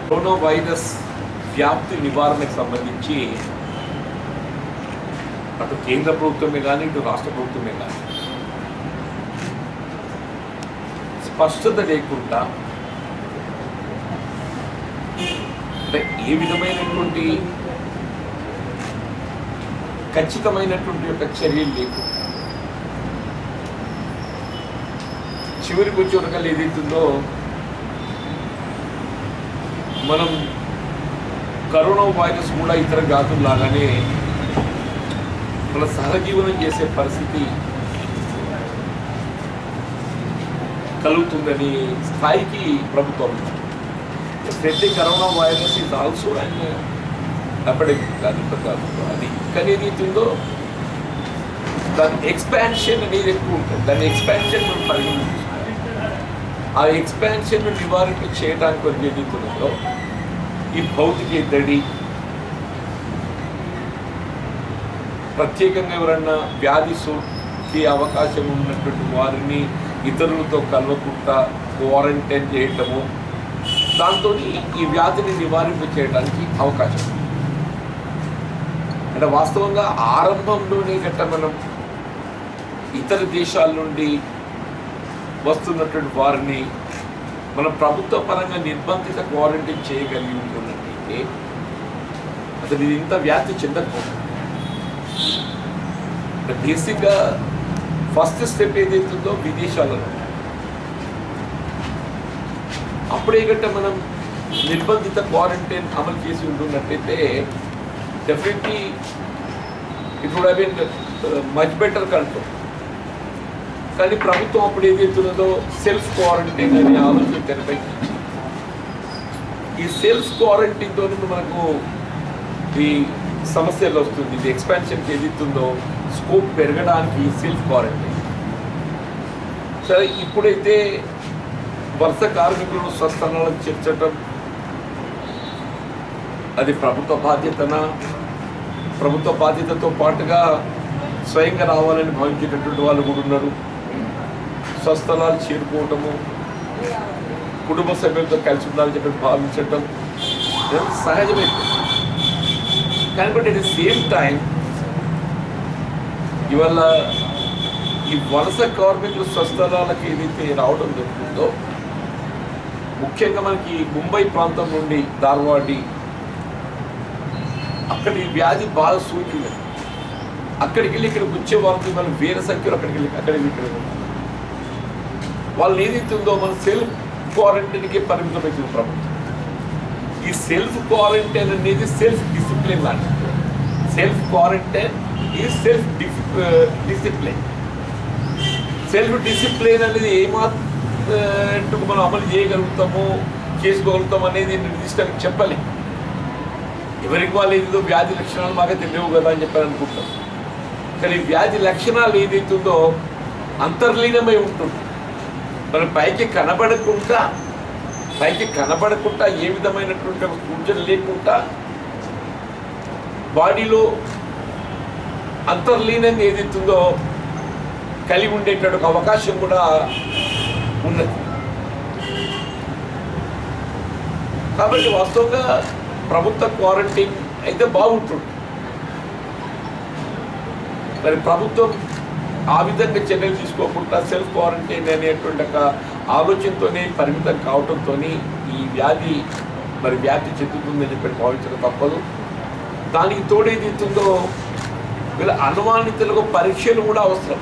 Corona virus వ్యాప్తి నివారణకు సంబంధించి అటు కేంద్ర ప్రభుత్వమే కానీ ఇటు రాష్ట్ర ప్రభుత్వమే కానీ స్పష్టత లేకుండా అంటే ఏ విధమైనటువంటి ఖచ్చితమైనటువంటి యొక్క చర్యలు లేకుండా చివరికి వచ్చేవరకల్లా ఏదైతుందో మనం కరోనా వైరస్ కూడా ఇతర వ్యాధుల్లాగానే మన సహజీవనం చేసే పరిస్థితి కలుగుతుందని స్థాయికి ప్రభుత్వం ప్రతి corona virus is also and epidemic అది పెద్ద అది కానీ ఏదైతుందో దాని ఎక్స్పాన్షన్ అనేది ఎక్కువ ఉంటుంది దాని ఎక్స్పాన్షన్ మనం పరిగణించాలి ఆ ఎక్స్పాన్షన్ నివారణ చేయడానికి వచ్చే ఏదైతుందో ఈ భౌతిక ఎద్దడి ప్రత్యేకంగా ఎవరన్నా వ్యాధి సోకి అవకాశం ఉన్నటువంటి వారిని ఇతరులతో కలవకుండా క్వారంటైన్ చేయటము దాంతో ఈ వ్యాధిని నివారింప చేయడానికి అవకాశం ఉంది. అంటే వాస్తవంగా ఆరంభంలోనే గట్ట మనం ఇతర దేశాల నుండి వస్తున్నటువంటి వారిని మన ప్రభుత్వ పరంగా నిర్బంధిత క్వారంటైన్ చేయగలిగి ఉంటున్నట్టయితే అసలు ఇది ఇంత వ్యాప్తి చెందకపోతుంది బేసిక్గా ఫస్ట్ స్టెప్ ఏదైతుందో విదేశాలలో అప్పుడే గట్ట మనం నిర్బంధిత క్వారంటైన్ అమలు చేసి ఉంటున్నట్టయితే definitely it would have been much better control కానీ ప్రభుత్వం అప్పుడు ఏదైతున్నదో సెల్ఫ్ క్వారంటైన్ అనే ఆలోచన తెరపైకి ఈ సెల్ఫ్ క్వారంటైన్తో మనకు ఈ సమస్యలు వస్తుంది ఇది ఎక్స్పాన్షన్కి ఏదైతుందో స్కోప్ పెరగడానికి సెల్ఫ్ క్వారంటైన్ సరే ఇప్పుడైతే వలస కార్మికులను స్వస్థలాలకు చేర్చటం అది ప్రభుత్వ బాధ్యతనా ప్రభుత్వ బాధ్యతతో పాటుగా స్వయంగా రావాలని భావించేటటువంటి వాళ్ళు కూడా ఉన్నారు స్వస్థలాలు చేరుకోవటము కుటుంబ సభ్యులతో కలిసి ఉండాలని చెప్పి భావించటం ఇదంతా సహజమైపోయింది కానీ but at the same time ఇవాళ ఈ వలస కార్మికులు స్వస్థలాలకు ఏదైతే రావడం జరుగుతుందో ముఖ్యంగా మనకి ముంబై ప్రాంతం నుండి ధార్వాడి అక్కడ ఈ వ్యాధి బాగా సూచింది అక్కడికి వెళ్ళి ఇక్కడికి వచ్చే వాళ్ళకి మనం వేరే సంఖ్యలో అక్కడికి వెళ్ళి అక్కడికి వెళ్ళి ఇక్కడికి వెళ్ళి. వాళ్ళని ఏదైతుందో మన సెల్ఫ్ క్వారంటైన్కి పరిమితమైంది ప్రభుత్వం ఈ సెల్ఫ్ క్వారంటైన్ అనేది సెల్ఫ్ డిసిప్లిన్ లాంటిది సెల్ఫ్ క్వారంటైన్ ఈ సెల్ఫ్ డిసిప్లిన్ సెల్ఫ్ డిసిప్లిన్ అనేది ఏమాత్రం మనం అమలు చేయగలుగుతాము చేసుకోగలుగుతాం అనేది నిర్దిష్టంగా చెప్పలేం ఎవరికి వాళ్ళు ఏదో వ్యాధి లక్షణాలు మాకే తెలియవు కదా అని చెప్పని అనుకుంటాం కానీ వ్యాధి లక్షణాలు ఏదైతుందో అంతర్లీనమై ఉంటుంది మన పైకి కనబడకుండా పైకి కనబడకుండా ఏ విధమైనటువంటి ఒక సూచన లేకుండా బాడీలో అంతర్లీనంగా ఏదైతుందో కలిగి ఉండేటువంటి ఒక అవకాశం కూడా ఉన్నది కాబట్టి వాస్తవంగా ప్రభుత్వ క్వారంటైన్ అయితే బాగుంటుంది మరి ప్రభుత్వం ఆ విధంగా చర్యలు తీసుకోకుండా సెల్ఫ్ క్వారంటైన్ అనేటువంటి ఒక ఆలోచనతోనే పరిమితం కావడంతో ఈ వ్యాధి మరి వ్యాప్తి చెందుతుందని చెప్పి భావించడం తప్పదు దానికి తోడేదిస్తుందో వీళ్ళ అనుమానితులకు పరీక్షలు కూడా అవసరం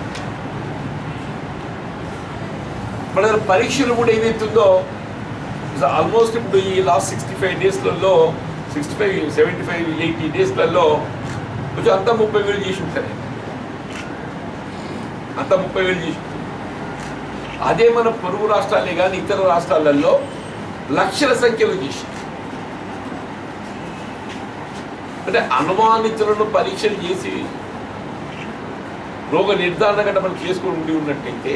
మన దగ్గర పరీక్షలు కూడా ఏదైతుందో ఆల్మోస్ట్ ఇప్పుడు ఈ లాస్ట్ సిక్స్టీ ఫైవ్ డేస్లలో sixty five seventy five eighty డేస్లలో కొంచెం అంతా ముప్పై వేలు చేసి ఉంటారు అంతా ముప్పై వేలు చేసి ఉంటారు. అదే మన పొరుగు రాష్ట్రాలే కానీ ఇతర రాష్ట్రాలలో లక్షల సంఖ్యలో చేసి అంటే అనుమానితులను పరీక్షలు చేసి రోగ నిర్ధారణ గట్ట మనం చేసుకొని ఉండి ఉన్నట్టయితే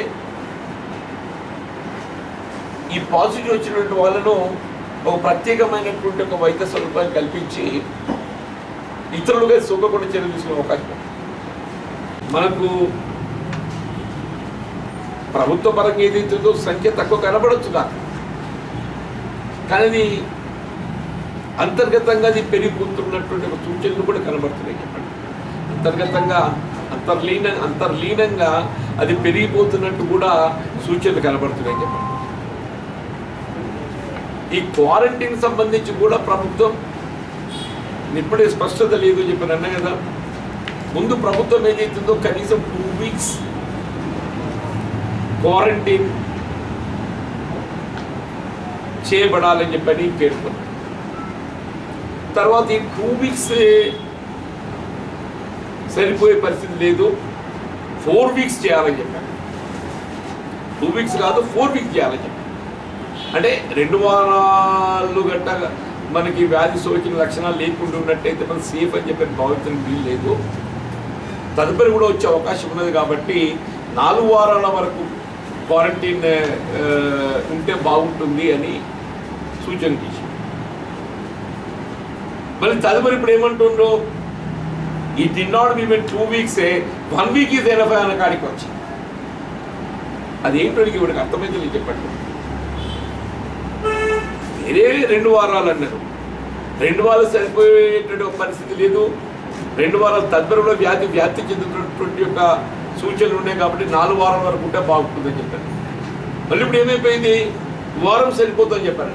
ఈ పాజిటివ్ వచ్చినటువంటి వాళ్ళను ఒక ప్రత్యేకమైనటువంటి ఒక వైద్య సదుపాయం కల్పించి ఇతరులుగా సోకకుండా చర్యలు తీసుకునే అవకాశం ఉంది. మనకు ప్రభుత్వ పరంగా ఏదైతుందో సంఖ్య తక్కువ కనబడచ్చు నాకు కానీ అది అంతర్గతంగా అది పెరిగిపోతున్నటువంటి ఒక సూచనలు కూడా కనబడుతున్నాయి చెప్పండి అంతర్గతంగా అంతర్లీన అంతర్లీనంగా అది పెరిగిపోతున్నట్టు కూడా సూచనలు కనబడుతున్నాయి చెప్పండి ఈ క్వారంటైన్ సంబంధించి కూడా ప్రభుత్వం ఇప్పుడే స్పష్టత లేదు చెప్పాను అన్నా కదా ముందు ప్రభుత్వం ఏదైతుందో కనీసం టూ వీక్స్ క్వారంటైన్ చేయబడాలని చెప్పని పేర్కొన్నారు తర్వాత ఈ టూ వీక్స్ సరిపోయే పరిస్థితి లేదు ఫోర్ వీక్స్ చేయాలని చెప్పారు టూ వీక్స్ కాదు ఫోర్ వీక్స్ చేయాలని చెప్పారు అంటే రెండు వారాలు గట్ట మనకి వ్యాధి సోకిన లక్షణాలు లేకుండా ఉన్నట్టయితే మనం సేఫ్ అని చెప్పి భావించడం వీలు లేదు తదుపరి కూడా వచ్చే అవకాశం ఉన్నది కాబట్టి నాలుగు వారాల వరకు క్వారంటైన్ ఆ, ఉంటే బాగుంటుంది అని సూచన చేసి మళ్ళీ తదుపరి ఇప్పుడు ఏమంటుండ్రు ఈ the not be mean two weeks one week is enough అన్న కాడికి వచ్చి అదేంటో నీకు ఇవిడికి అర్థమైతే నేను చెప్పండి వేరే రెండు వారాలు అన్నారు రెండు వారాలు సరిపోయేటువంటి ఒక పరిస్థితి లేదు రెండు వారాల తదుపరిలో వ్యాధి వ్యాప్తి చెందుతున్నటువంటి యొక్క సూచనలు ఉన్నాయి కాబట్టి నాలుగు వారాల వరకు ఉంటే బాగుంటుందని చెప్పారు మళ్ళీ ఇప్పుడు ఏమైపోయింది వారం సరిపోతుందని చెప్పారు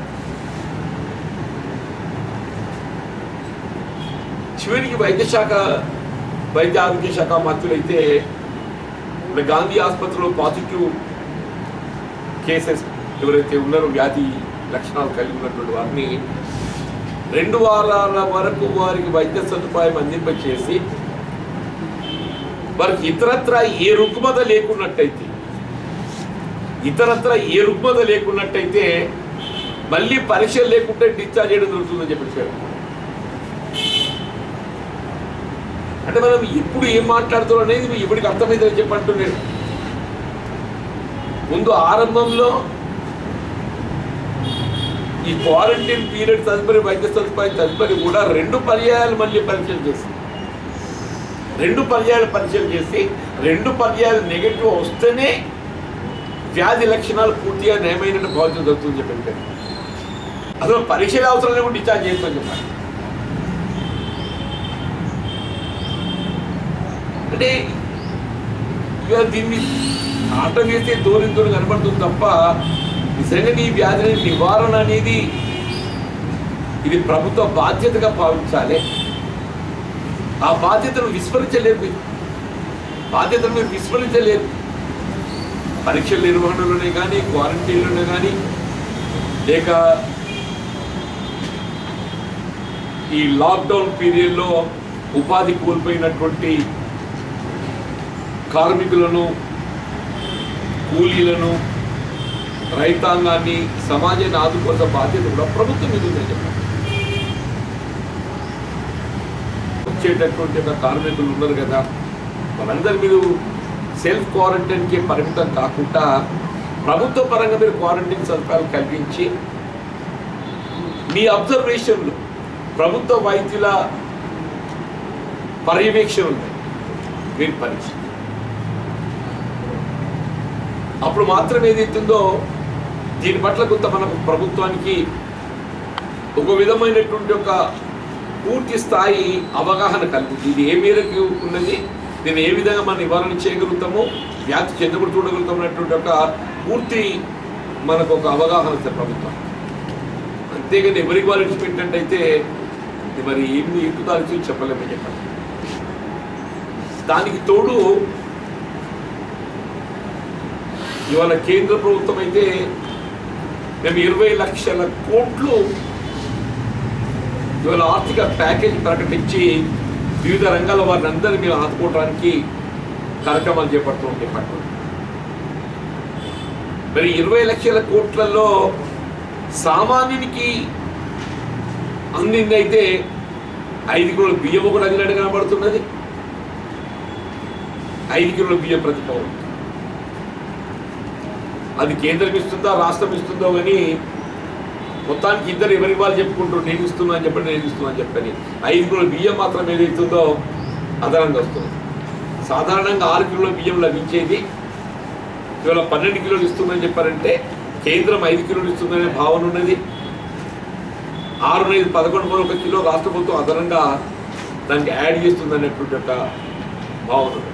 చివరికి వైద్య శాఖ వైద్య ఆరోగ్య శాఖ మంత్రులైతే ఇప్పుడు గాంధీ ఆసుపత్రిలో పాజిటివ్ కేసెస్ ఎవరైతే ఉన్నారో వ్యాధి లక్షణాలు కలిగి ఉన్నటువంటి వారిని రెండు వారాల వరకు వారికి వైద్య సదుపాయం అందింపచేసి వారికి ఇతరత్ర ఏ రుగ్మత లేకున్నట్టయితే ఇతరత్ర ఏ రుగ్మత లేకున్నట్టయితే మళ్ళీ పరీక్షలు లేకుంటే డిశ్చార్జ్ చేయడం జరుగుతుందని చెప్పి అంటే మనం ఇప్పుడు ఏం మాట్లాడుతున్నాం అనేది మీకు ఇప్పటికి అర్థమైందని చెప్పి అంటున్నాడు ముందు ఆరంభంలో ఈ క్వారంటైన్ పీరియడ్ తదుపరి వైద్య సదుపాయం తదుపరి కూడా రెండు పర్యాయాలు మళ్ళీ పరీక్షలు చేసి రెండు పర్యాయాలు పరీక్షలు చేసి రెండు పర్యాయాలు నెగటివ్ వస్తేనే వ్యాధి లక్షణాలు పూర్తిగా నయమైనట్టు భావించడం జరుగుతుందని చెప్పి అసలు పరీక్షలు అవసరం లేకుండా డిశ్చార్జ్ చేస్తామని చెప్పాలి అంటే ఇక దీన్ని ఆట వేస్తే దూరం దూరం కనబడుతుంది తప్ప నిజంగా ఈ వ్యాధిని నివారణ అనేది ఇది ప్రభుత్వ బాధ్యతగా భావించాలి ఆ బాధ్యతను విస్మరించలేదు మీరు బాధ్యతను మీరు విస్మరించలేదు పరీక్షల నిర్వహణలోనే కానీ క్వారంటైన్లోనే కానీ లేక ఈ లాక్డౌన్ పీరియడ్లో ఉపాధి కోల్పోయినటువంటి కార్మికులను కూలీలను రైతాంగాన్ని సమాజాన్ని ఆదుకోవాల్సిన బాధ్యత కూడా ప్రభుత్వం మీద ఉందని చెప్పారు వచ్చేటటువంటి ఒక కార్మికులు ఉన్నారు కదా వాళ్ళందరి మీరు సెల్ఫ్ క్వారంటైన్కి పరిమితం కాకుండా ప్రభుత్వ పరంగా మీరు క్వారంటైన్ సదుపాయాలు కల్పించి మీ అబ్జర్వేషన్లు ప్రభుత్వ వైద్యుల పర్యవేక్షణ ఉంది మీరు పరీక్ష అప్పుడు మాత్రం ఏదైతుందో దీని పట్ల కొంత మనకు ప్రభుత్వానికి ఒక విధమైనటువంటి ఒక పూర్తి స్థాయి అవగాహన కలుగుతుంది ఇది ఏ మేరకు ఉన్నది దీన్ని ఏ విధంగా మనం నివారణ చేయగలుగుతామో వ్యాప్తి చెందకుండా చూడగలుగుతాం అనేటువంటి ఒక పూర్తి మనకు ఒక అవగాహన వస్తుంది ప్రభుత్వం అంతేగాని ఎవరికి వాళ్ళు విడిచిపెట్టినట్టయితే ఇది మరి ఏమి ఎక్కుతారు చెప్పలేమని చెప్పండి దానికి తోడు ఇవాళ కేంద్ర ప్రభుత్వం అయితే మేము ఇరవై లక్షల కోట్లు ఇవాళ ఆర్థిక ప్యాకేజ్ ప్రకటించి వివిధ రంగాల వారిని అందరినీ మేము ఆదుకోవడానికి కార్యక్రమాలు చేపడుతూ ఉంటే పట్టు మరి ఇరవై లక్షల కోట్లలో సామాన్యునికి అందిందైతే ఐదు కిలోల బియ్యం ఒకటి అందినట్టు కనబడుతున్నది ఐదు కిలోల బియ్యం ప్రతి పౌరుడు అది కేంద్రం ఇస్తుందా రాష్ట్రం ఇస్తుందో కానీ మొత్తానికి ఇద్దరు ఎవరి వాళ్ళు చెప్పుకుంటారు నేను ఇస్తున్నా అని చెప్పండి నేను ఇస్తున్నా అని చెప్పని ఐదు కిలోల బియ్యం మాత్రం ఏదైతుందో అదనంగా వస్తుంది సాధారణంగా ఆరు కిలోల బియ్యం లభించేది ఇవాళ పన్నెండు కిలోలు ఇస్తుందని చెప్పారంటే కేంద్రం ఐదు కిలోలు ఇస్తుందనే భావన ఉన్నది ఆరు ఐదు పదకొండు మూడు ఒక కిలో రాష్ట్ర ప్రభుత్వం అదనంగా దానికి యాడ్ చేస్తుంది అనేటువంటి ఒక భావన ఉంది.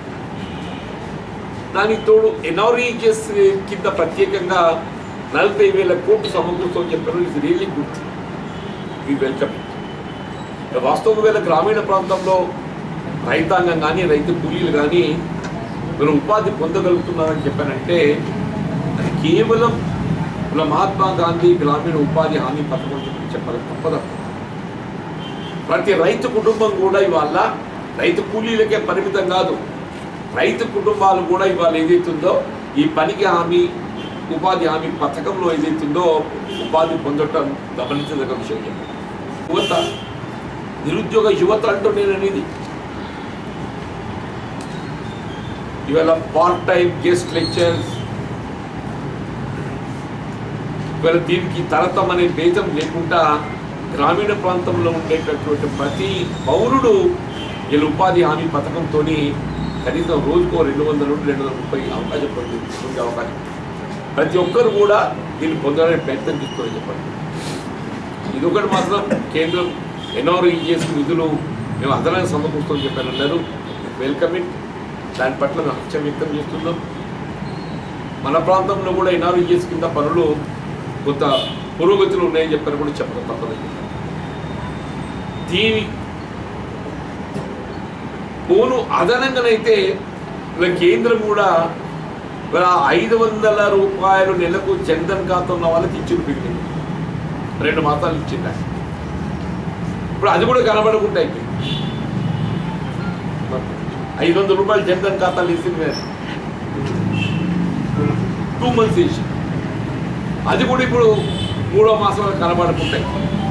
దానికి తోడు ఎన్ఆర్ఈజిఎస్ కింద ప్రత్యేకంగా నలభై వేల కోట్లు సమకూరుస్తూ చెప్పారు ఇది really good we welcome it వాస్తవం వేల గ్రామీణ ప్రాంతంలో రైతాంగం కానీ రైతు కూలీలు కానీ మీరు ఉపాధి పొందగలుగుతున్నారని చెప్పానంటే అది కేవలం ఇలా మహాత్మా గాంధీ గ్రామీణ ఉపాధి హామీ పథకం చెప్పి చెప్పాలి తప్పదు ప్రతి రైతు కుటుంబం కూడా ఇవాళ రైతు కూలీలకే పరిమితం కాదు రైతు కుటుంబాలు కూడా ఇవాళ ఏదైతుందో ఈ పనికి హామీ ఉపాధి హామీ పథకంలో ఏదైతుందో ఉపాధి పొందటం గమనించదగ్గ విషయం చెప్పాలి. యువత నిరుద్యోగ యువత అంటూ నేను అనేది ఇవాళ పార్ట్ టైం గెస్ట్ లెక్చర్స్ ఇవాళ దీనికి తరతం అనే భేదం లేకుండా గ్రామీణ ప్రాంతంలో ఉండేటటువంటి ప్రతి పౌరుడు వీళ్ళ ఉపాధి హామీ పథకంతో కనీసం రోజుకో రెండు వందల నుండి రెండు వందల ముప్పై అవకాశం పొంది పొందే అవకాశం ప్రతి ఒక్కరు కూడా దీన్ని పొందడానికి ప్రయత్నం చేస్తారని చెప్పండి ఇది ఒకటి మాత్రం కేంద్రం ఎన్ఆర్ఈజిఎస్ నిధులు మేము అదనంగా సమకూరుస్తామని చెప్పారు అన్నారు వెల్కమ్ ఇట్ దాని పట్ల మేము హర్షం వ్యక్తం చేస్తున్నాం మన ప్రాంతంలో కూడా ఎన్ఆర్ఈజిఎస్ కింద పనులు కొంత పురోగతిలో ఉన్నాయని చెప్పారు కూడా చెప్పడం తప్పదు దీని పోను అదనంగానైతే ఇలా కేంద్రం కూడా ఇలా ఐదు వందల రూపాయలు నెలకు జన్ధన్ ఖాతా ఉన్న వాళ్ళకి ఇచ్చి చూపించింది రెండు మాసాలు ఇచ్చింది ఇప్పుడు అది కూడా కనబడకుండా అయిపోయింది ఐదు వందల రూపాయలు జన్ధన్ ఖాతాలు ఇచ్చింది కదా టూ మంత్స్ ఇచ్చి అది కూడా ఇప్పుడు మూడో మాసంలో కనబడుకుంటాయి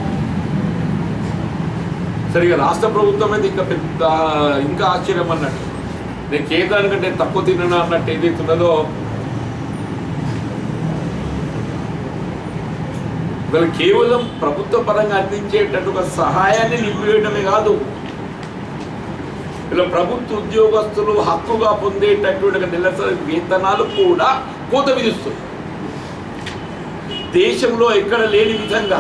సరిగా రాష్ట్ర ప్రభుత్వం అయితే ఇంకా పెద్ద ఇంకా ఆశ్చర్యం అన్నట్టు నేను కేంద్రానికంటే తక్కువ తిన్నా అన్నట్టు ఏదైతే ఉన్నదో వీళ్ళు కేవలం ప్రభుత్వ పరంగా అందించేటట్టు ఒక సహాయాన్ని నింపివేయడమే కాదు ఇలా ప్రభుత్వ ఉద్యోగస్తులు హక్కుగా పొందేటటువంటి ఒక నెలసరి వేతనాలు కూడా కోత విధిస్తుంది దేశంలో ఎక్కడ లేని విధంగా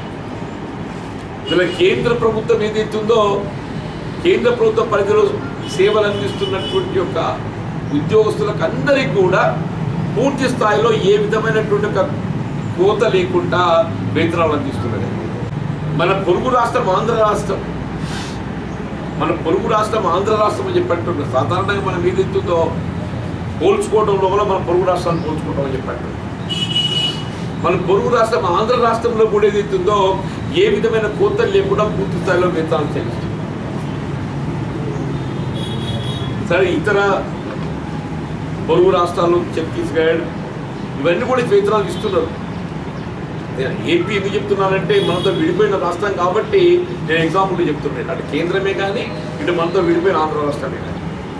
ఇలా కేంద్ర ప్రభుత్వం ఏదైతుందో కేంద్ర ప్రభుత్వ పరిధిలో సేవలు అందిస్తున్నటువంటి యొక్క ఉద్యోగస్తులకు అందరికీ కూడా పూర్తి స్థాయిలో ఏ విధమైనటువంటి ఒక కోత లేకుండా వేతనాలు అందిస్తున్నది మన పొరుగు రాష్ట్రం ఆంధ్ర రాష్ట్రం మన పొరుగు రాష్ట్రం ఆంధ్ర రాష్ట్రం అని చెప్పంటున్నారు సాధారణంగా మనం ఏదైతుందో పోల్చుకోవడంలో కూడా మన పొరుగు రాష్ట్రాన్ని పోల్చుకోవడం అని చెప్పంటున్నారు మన పొరుగు రాష్ట్రం ఆంధ్ర రాష్ట్రంలో కూడా ఏదైతుందో ఏ విధమైన కోతలు లేకుండా పూర్తి స్థాయిలో వేతనాలు చెల్లిస్తుంది సరే ఇతర పొరుగు రాష్ట్రాలు ఛత్తీస్గఢ్ ఇవన్నీ కూడా వేతనాలు ఇస్తున్నారు నేను ఏపీ ఎందుకు చెప్తున్నానంటే మనతో విడిపోయిన రాష్ట్రం కాబట్టి నేను ఎగ్జాంపుల్ చెప్తున్నాను అటు కేంద్రమే కానీ ఇటు మనతో విడిపోయిన ఆంధ్ర రాష్ట్రమే కానీ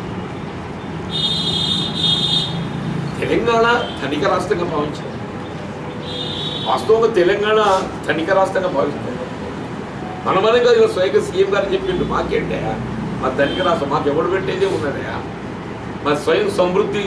తెలంగాణ ధనిక రాష్ట్రంగా భావించారు వాస్తవంగా తెలంగాణ ధనిక రాష్ట్రంగా భావిస్తుంది మనమనే కాదు ఇలా స్వయంగా సీఎం గారు చెప్పిండు మాకేంటే మా ధనిక రాష్ట్రం మాకు ఎవడు పెట్టేదే ఉన్నదయా మా స్వయం సమృద్ధి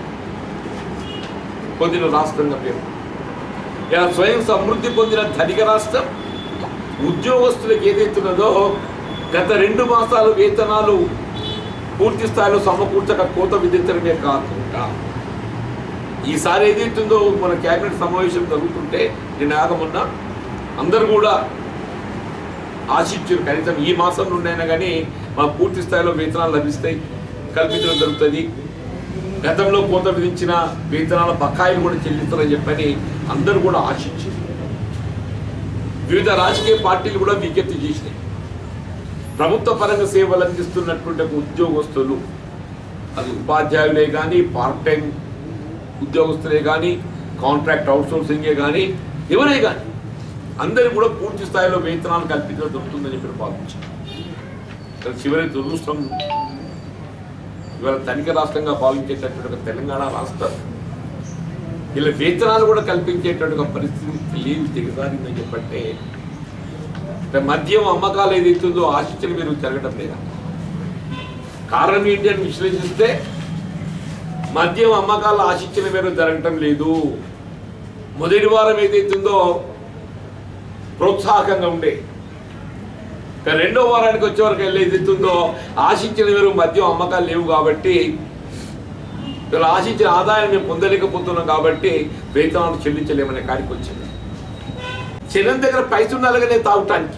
పొందిన రాష్ట్రంగా పేరు ఇలా స్వయం సమృద్ధి పొందిన ధనిక రాష్ట్రం ఉద్యోగస్తులకు ఏదైతున్నదో గత రెండు మాసాలు వేతనాలు పూర్తి స్థాయిలో సమకూర్చక కోత విధించడమే కాకుండా ఈసారి ఏదైతుందో మన కేబినెట్ సమావేశం జరుగుతుంటే నేను ఆగమన్నా అందరు కూడా ఆశించారు కనీసం ఈ మాసం నుండైనా కానీ మాకు పూర్తి స్థాయిలో వేతనాలు లభిస్తాయి కల్పించడం జరుగుతుంది గతంలో కోత విధించిన వేతనాల బకాయిలు కూడా చెల్లిస్తారని చెప్పని అందరూ కూడా ఆశించారు వివిధ రాజకీయ పార్టీలు కూడా విజ్ఞప్తి చేసినాయి ప్రభుత్వ పరంగా సేవలు అందిస్తున్నటువంటి ఒక ఉద్యోగస్తులు అది ఉపాధ్యాయులే కానీ పార్ట్ టైం ఉద్యోగస్తులే కానీ కాంట్రాక్ట్ అవుట్సోర్సింగే కానీ ఎవరే కానీ అందరికీ కూడా పూర్తి స్థాయిలో వేతనాలు కల్పించడం దొరుకుతుందని చెప్పి భావించారు ఇక్కడ చివరి దురదృష్టం ఇవాళ ధనిక రాష్ట్రంగా భావించేటటువంటి ఒక తెలంగాణ రాష్ట్రం ఇలా వేతనాలు కూడా కల్పించేటటువంటి ఒక పరిస్థితి లేదు దిగజారిందని చెప్పంటే అంటే మద్యం అమ్మకాలు ఏదైతుందో ఆశించిన మీరు జరగడం లేదా కారణం ఏంటి అని విశ్లేషిస్తే మద్యం అమ్మకాలు ఆశించిన మేరకు జరగటం లేదు మొదటి వారం ఏదైతుందో ప్రోత్సాహకంగా ఉండే ఇక రెండో వారానికి వచ్చే వరకు వెళ్ళి ఏదైతుందో ఆశించిన వేరు మద్యం అమ్మకాలు లేవు కాబట్టి వీళ్ళు ఆశించిన ఆదాయం మేము పొందలేకపోతున్నాం కాబట్టి వేతనాలు చెల్లించలేమనే కాడికి వచ్చింది జనం దగ్గర పైసలు ఉండాలిగానే తాగటానికి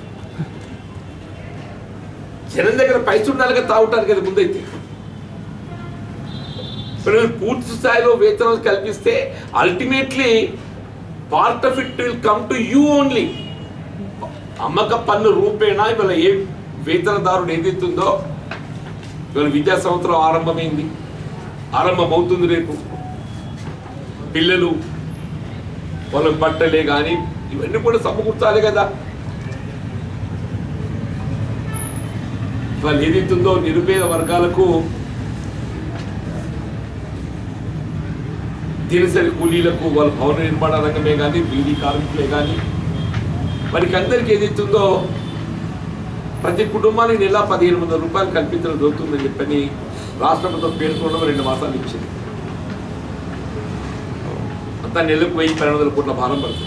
జనం దగ్గర పైసలు ఉండాలిగా తాగటానికి అది ముందైతే మరి మీరు పూర్తి స్థాయిలో వేతనాలు కల్పిస్తే ultimately part of it will come to you only అమ్మక పన్ను రూపేణా ఇవాళ ఏ వేతనదారుడు ఏదైతుందో ఇవాళ విద్యా సంవత్సరం ఆరంభమైంది ఆరంభమవుతుంది రేపు పిల్లలు వాళ్ళ బట్టలే కానీ ఇవన్నీ కూడా సమకూర్చాలి కదా ఇవాళ ఏదైతుందో నిరుపేద వర్గాలకు దినసరి కూలీలకు వాళ్ళ భవన నిర్మాణ రంగమే కానీ బీడీ కార్మికులే కానీ వారికి అందరికీ ఏదైతుందో ప్రతి కుటుంబానికి నెల పదిహేను వందల రూపాయలు కల్పించడం జరుగుతుందని చెప్పని రాష్ట్ర ప్రభుత్వం పేర్కొనడం రెండు మాసాలు ఇచ్చింది అంతా నెలకు వెయ్యి పన్నెండు వందల కోట్ల భారం పడుతుంది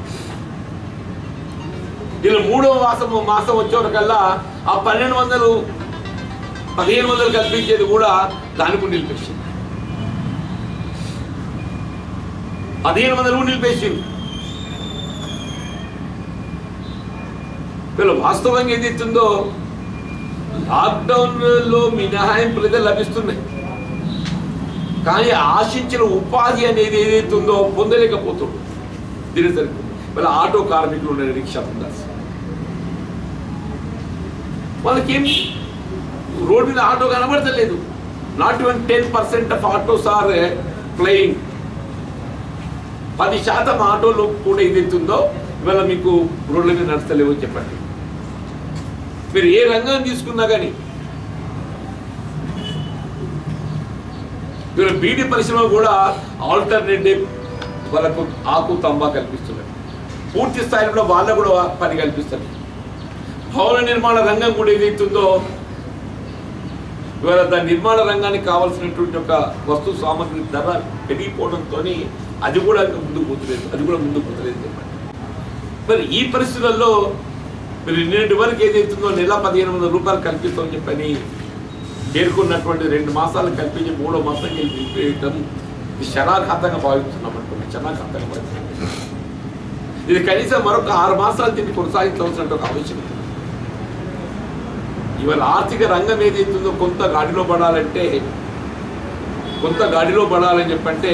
ఇలా మూడవ మాసం మాసం వచ్చేవరకల్లా ఆ పన్నెండు వందలు పదిహేను వందలు కల్పించేది కూడా దానికి నిలిపేసింది పదిహేను వందలు కూడా నిలిపేసింది వీళ్ళు వాస్తవంగా ఏదైతుందో లాక్డౌన్ లో మినహాయింపులు అయితే లభిస్తున్నాయి కానీ ఆశించిన ఉపాధి అనేది ఏదైతుందో పొందలేకపోతుంది దినసరి వీళ్ళ ఆటో కార్మికులు ఉన్నారు రిక్షా ఉండాల్సి వాళ్ళకేం రోడ్డు మీద ఆటో కనబడతలేదు not even ten percent of autos are playing పది శాతం ఆటోలు కూడా ఏదైతుందో ఇవాళ మీకు రోడ్ల మీద నడుస్తలేవో చెప్పండి మీరు ఏ రంగం తీసుకున్నా కానీ ఇవాళ బీడీ పరిశ్రమ కూడా ఆల్టర్నేటివ్ వాళ్ళకు ఆకు తంబా కల్పిస్తున్నారు పూర్తి స్థాయిలో వాళ్ళకు కూడా పని కల్పిస్తారు భవన నిర్మాణ రంగం కూడా ఏదైతుందో ఇవాళ దాని నిర్మాణ రంగానికి కావాల్సినటువంటి ఒక వస్తు సామాగ్రి ధర పెరిగిపోవడంతో అది కూడా ఇంకా ముందుకు పోతలేదు అది కూడా ముందుకు పోతలేదు చెప్పండి మరి ఈ పరిస్థితుల్లో మీరు నిన్నటి వరకు ఏదైతుందో నెల పదిహేను వందల రూపాయలు కల్పిస్తామని చెప్పని పేర్కొన్నటువంటి రెండు మాసాలు కల్పించి మూడో మాసం నిలిపివేయటం ఇది శరాఘాతంగా భావిస్తున్నాం అనుకోండి శరాఘాతంగా భావిస్తున్నాం ఇది కనీసం మరొక ఆరు మాసాలు దీన్ని కొనసాగించవలసిన ఒక ఆవశ్యకత ఇవాళ ఆర్థిక రంగం ఏదైతుందో కొంత గాడిలో పడాలంటే కొంత గాడిలో పడాలని చెప్పంటే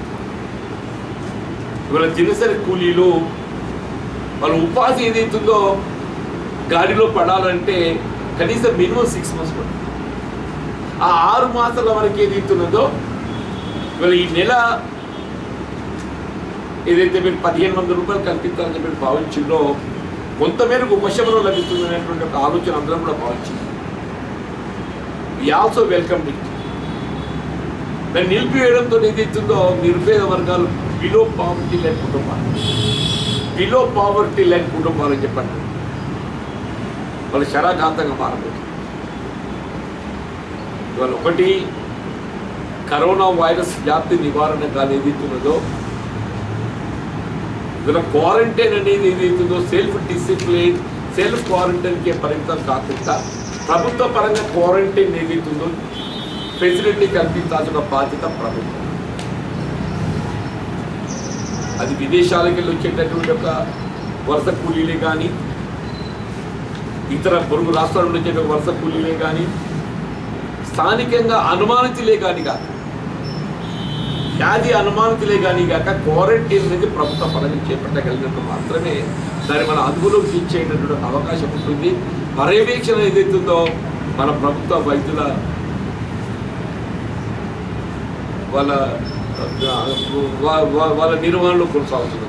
ఇవాళ దినసరి కూలీలు వాళ్ళ ఉపాధి ఏదైతుందో గాడిలో పడాలంటే కనీసం మినిమం సిక్స్ మంత్స్ పడుతుంది ఆ ఆరు మాసాల వరకు ఏదైతున్నదో ఇవాళ ఈ నెల ఏదైతే మీరు పదిహేను వందల రూపాయలు కల్పిస్తారని చెప్పి భావించిందో కొంతమేరకు ఉపశమనం లభిస్తుంది అనేటువంటి ఒక ఆలోచన అందరం కూడా భావించింది ఈ ఆల్సో వెల్కమ్ ఇట్ దాన్ని నిలిపివేయడంతో ఏదైతుందో నిరుపేద వర్గాలు బిలో పావర్టీ లైన్ కుటుంబాలు బిలో పావర్టీ లైన్ కుటుంబాలు అని చెప్పండి వాళ్ళు శరాఘాతంగా మారబోతుంది ఇవాళ ఒకటి కరోనా వైరస్ వ్యాప్తి నివారణ కానీ ఏదైతున్నదో ఇవాళ క్వారంటైన్ అనేది ఏదైతుందో సెల్ఫ్ డిసిప్లిన్ సెల్ఫ్ క్వారంటైన్కే పరిమితం కాకుండా ప్రభుత్వ పరంగా క్వారంటైన్ ఏదైతుందో ఫెసిలిటీ కల్పించాల్సిన బాధ్యత ప్రభుత్వం అది విదేశాలకు వెళ్ళి వచ్చేటటువంటి ఒక వరుస కూలీలే కానీ ఇతర పొరుగు రాష్ట్రాల నుంచి వచ్చే వరుస కూలీలే కానీ స్థానికంగా అనుమానితులే కానీ కాదు వ్యాధి అనుమానితులే కానీ కాక క్వారంటైన్ అనేది ప్రభుత్వ పరంగా చేపట్టగలిగినట్టు మాత్రమే దాన్ని మన అదుపులోకి తీర్చేటటువంటి అవకాశం ఉంటుంది పర్యవేక్షణ ఏదైతుందో మన ప్రభుత్వ వైద్యుల వాళ్ళ వా- వా- వాళ్ళ నిర్వహణలో కొనసాగుతుంది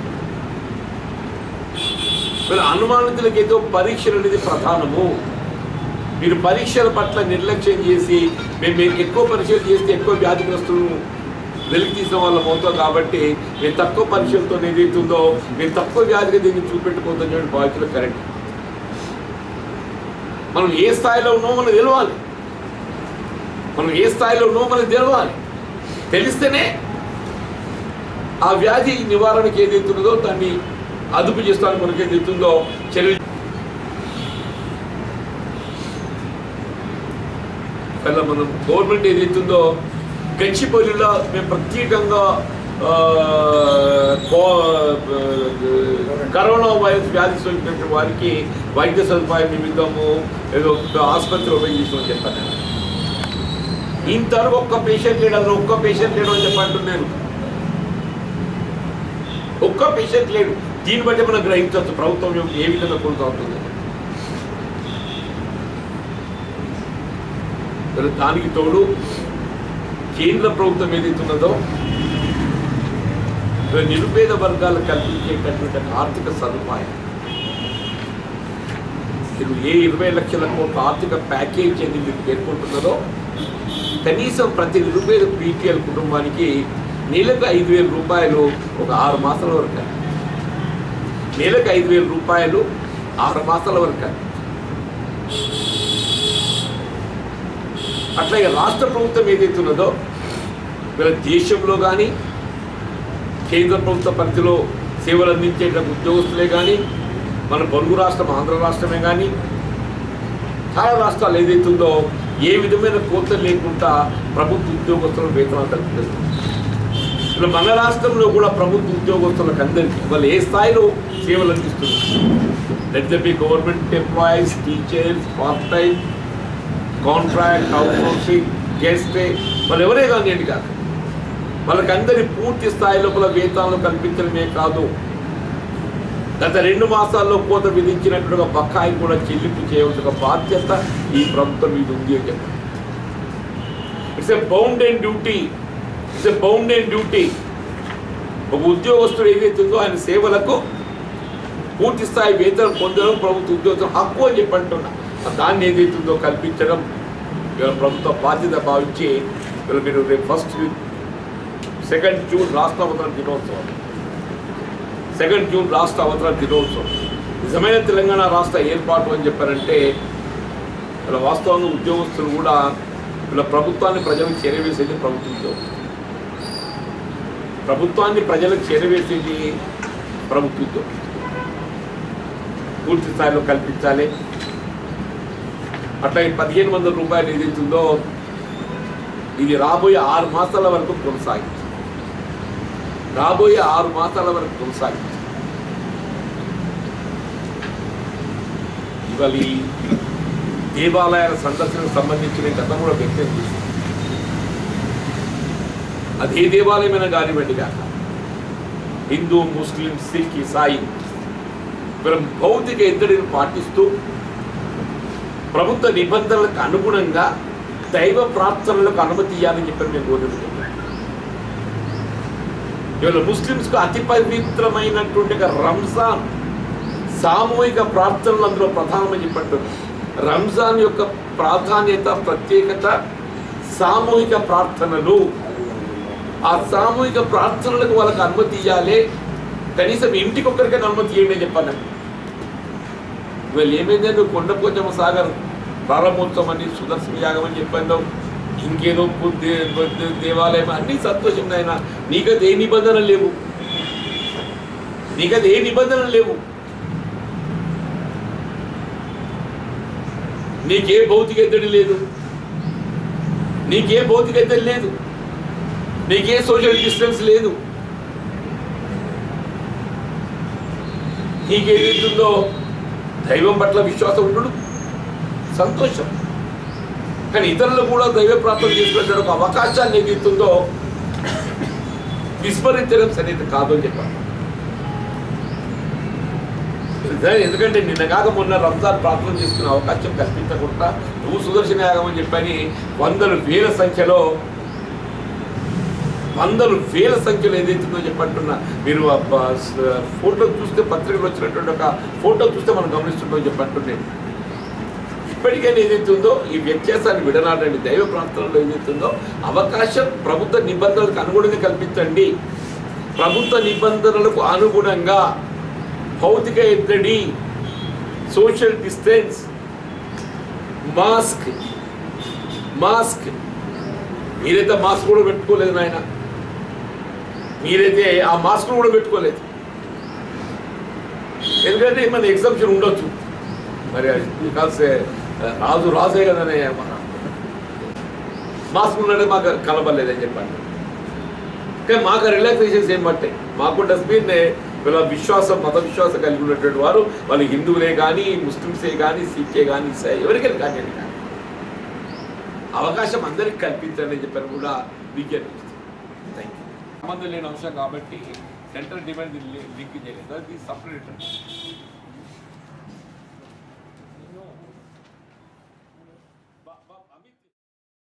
వీళ్ళ అనుమానితులకు ఏదో పరీక్షలు అనేది ప్రధానము మీరు పరీక్షల పట్ల నిర్లక్ష్యం చేసి మేము మేము ఎక్కువ పరీక్షలు చేస్తే ఎక్కువ వ్యాధిగ్రస్తులను వెలికి తీసిన వాళ్ళం అవుతాం కాబట్టి మేము తక్కువ పరీక్షలతో ఏదైతుందో మేము తక్కువ వ్యాధిగా దీన్ని చూపెట్టుకోవద్దని చెప్పి బాధ్యతలు కరెక్ట్ మనం ఏ స్థాయిలో ఉన్నామో మనకు తెలవాలి మనం ఏ స్థాయిలో ఉన్నామో మనకు తెలవాలి తెలిస్తేనే ఆ వ్యాధి నివారణకి ఏదైతే ఉన్నదో దాన్ని అదుపు చేస్తానికి మనకి ఏదైతుందో చర్యలు ఇలా మనం గవర్నమెంట్ ఏదైతుందో గచ్చిపల్లిలో మేము ప్రత్యేకంగా ఆ, కో- కరోనా వైరస్ వ్యాధి సోకిన వారికి వైద్య సదుపాయం నిమిత్తము ఏదో ఒక ఆసుపత్రి ఓపెన్ చేసామని చెప్పాను నేను. ఇంతవరకు ఒక్క పేషెంట్ లేడు అసలు ఒక్క పేషెంట్ లేడు అని చెప్పంటున్నాను ఒక్క పేషెంట్ లేడు దీన్ని బట్టి మనం గ్రహించవచ్చు ప్రభుత్వం యొక్క ఏ విధంగా కొనసాగుతుంది మరి దానికి తోడు కేంద్ర ప్రభుత్వం ఏదైతే ఉన్నదో మరి నిరుపేద వర్గాలకు కల్పించేటటువంటి ఒక ఆర్థిక సదుపాయం మీరు ఏ ఇరవై లక్షల కోట్ల ఆర్థిక ప్యాకేజ్ అని మీరు పేర్కొంటున్నదో కనీసం ప్రతి నిరుపేద పీటీఎల్ కుటుంబానికి నెలకు ఐదు వేల రూపాయలు ఒక ఆరు మాసాల వరకు నెలకు ఐదు వేల రూపాయలు ఆరు మాసాల వరకు అట్లాగే రాష్ట్ర ప్రభుత్వం ఏదైతే ఉన్నదో వీళ్ళ దేశంలో కానీ కేంద్ర ప్రభుత్వ పరిధిలో సేవలు అందించే ఉద్యోగస్తులే కానీ మన పొరుగు రాష్ట్రం ఆంధ్ర రాష్ట్రమే కానీ చాలా రాష్ట్రాలు ఏదైతే ఉందో ఏ విధమైన కోత లేకుండా ప్రభుత్వ ఉద్యోగస్తులకు వేతనాలు కల్పిస్తుంది ఇలా మన రాష్ట్రంలో కూడా ప్రభుత్వ ఉద్యోగస్తులకు అందరికీ వాళ్ళు ఏ స్థాయిలో సేవలు అందిస్తున్నారు let the be government employees teachers part time contract outsourcing guest వాళ్ళు ఎవరే కానివ్వండి కాదు వాళ్ళకందరి పూర్తి స్థాయి లోపల వేతనాలు కల్పించడమే కాదు గత రెండు మాసాల్లో కోత విధించినట్టుగా బకాయి కూడా చెల్లింపు చేయవలసిన బాధ్యత ఈ ప్రభుత్వం మీద ఉంది అని చెప్పారు it's a bound and duty it's a bound and duty ఒక ఉద్యోగస్తుడు ఏదైతే ఉందో ఆయన సేవలకు పూర్తి స్థాయి వేతనం పొందడం ప్రభుత్వ ఉద్యోగం హక్కు అని చెప్పి అంటున్నా దాన్ని ఏదైతే ఉందో కల్పించడం ఇవాళ ప్రభుత్వ బాధ్యత భావించి ఇవాళ మీరు రేపు ఫస్ట్ సెకండ్ జూన్ రాష్ట్ర అవతరణ దినోత్సవం సెకండ్ జూన్ రాష్ట్ర అవతరణ దినోత్సవం నిజమైన తెలంగాణ రాష్ట్ర ఏర్పాటు అని చెప్పారంటే ఇలా వాస్తవంగా ఉద్యోగస్తులు కూడా ఇలా ప్రభుత్వాన్ని ప్రజలకు చేరవేసేది ప్రభుత్వ ఉద్యోగం ప్రభుత్వాన్ని ప్రజలకు చేరవేసేది ప్రభుత్వ ఉద్యోగం పూర్తి స్థాయిలో కల్పించాలి అట్లా ఈ పదిహేను వందల రూపాయలు ఏదైతుందో ఇది రాబోయే ఆరు మాసాల వరకు కొనసాగించాలి రాబోయే ఆరు మాసాల వరకు కొనసాగించాలి ఇవాళ ఈ దేవాలయాల సందర్శనకు సంబంధించిన గతం కూడా వ్యక్తం చేసింది అది ఏ దేవాలయమైనా కానివ్వండి కాక హిందూ ముస్లిం సిక్ ఇసాయి వీళ్ళ భౌతిక ఎద్దడిని పాటిస్తూ ప్రభుత్వ నిబంధనలకు అనుగుణంగా దైవ ప్రార్థనలకు అనుమతి ఇవ్వాలని చెప్పి మేము కోరుతున్నాం ఇవాళ ముస్లిమ్స్కు అతి పవిత్రమైనటువంటి ఒక రంజాన్ సామూహిక ప్రార్థనలు అందులో ప్రధానమని చెప్పట్టు రంజాన్ యొక్క ప్రాధాన్యత ప్రత్యేకత సామూహిక ప్రార్థనలు ఆ సామూహిక ప్రార్థనలకు వాళ్ళకి అనుమతి ఇవ్వాలి కనీసం ఇంటికి ఒక్కరికైనా అనుమతి ఇవ్వండి అని చెప్పాను వీళ్ళు ఏమైందంటే కొండపోచమ్మ సాగర్ ప్రారంభోత్సవం అని సుదర్శన యాగం అని చెప్పాను ఇంకేదో పు- దే- దే- దేవాలయం అన్ని సంతోషంగా అయినా నీకది ఏ నిబంధనలు లేవు నీకది ఏ నిబంధనలు లేవు నీకే భౌతిక ఎద్దడి లేదు నీకే భౌతిక ఎద్దడి లేదు నీకే సోషల్ డిస్టెన్స్ లేదు నీకేదైతుందో దైవం పట్ల విశ్వాసం ఉండడు సంతోషం కానీ ఇతరులు కూడా దైవ ప్రార్థన చేసుకునే ఒక అవకాశాన్ని ఏదైతుందో విస్మరించడం సరైనది కాదు అని చెప్పాను ఎందుకంటే నిన్న కాక మొన్న రంజాన్ ప్రార్థన చేసుకునే అవకాశం కల్పించకుండా నువ్వు సుదర్శన యాగం అని చెప్పని వందల వేల సంఖ్యలో వందలు వేల సంఖ్యలో ఏదైతుందో చెప్పంటున్నా మీరు ఆ బ- స- ఫోటో చూస్తే పత్రికలు వచ్చినటువంటి ఒక ఫోటో చూస్తే మనం గమనిస్తుంటాం చెప్పంటున్నాను ఇప్పటికైనా ఏదైతే ఉందో ఈ వ్యత్యాసాన్ని విడనాడండి దైవ ప్రాంతంలో ఏదైతే ఉందో అవకాశం ప్రభుత్వ నిబంధనలకు అనుగుణంగా కల్పించండి ప్రభుత్వ నిబంధనలకు అనుగుణంగా భౌతిక ఎద్దడి సోషల్ డిస్టెన్స్ మాస్క్ మాస్క్ మీరైతే మాస్క్ కూడా పెట్టుకోలేదు నాయన మీరైతే ఆ మాస్క్ కూడా పెట్టుకోలేదు ఎందుకంటే మన ఎగ్జామ్షన్ ఉండొచ్చు మరి బికాస్ రాజు రాజే కదనే మన మాస్క్ ఉన్నాడే మాకు కనబడలేదని చెప్పండి కానీ మాకు రిలాక్సేషన్స్ ఏం పట్టాయి మాకు డస్ట్బిన్ వీళ్ళ విశ్వాసం మత విశ్వాసం కలిగి ఉన్నటువంటి వారు వాళ్ళు హిందువులే కానీ ముస్లిమ్సే కానీ సిఖ్ే కానీ ఇసాయి ఎవరికైనా కానీ కానీ అవకాశం అందరికి కల్పించండి అని చెప్పని కూడా విజ్ఞప్తి థ్యాంక్ యూ సంబంధం లేని అంశం కాబట్టి సెంట్రల్ డిమాండ్ లింక్ చేయలేదు అది సపరేట్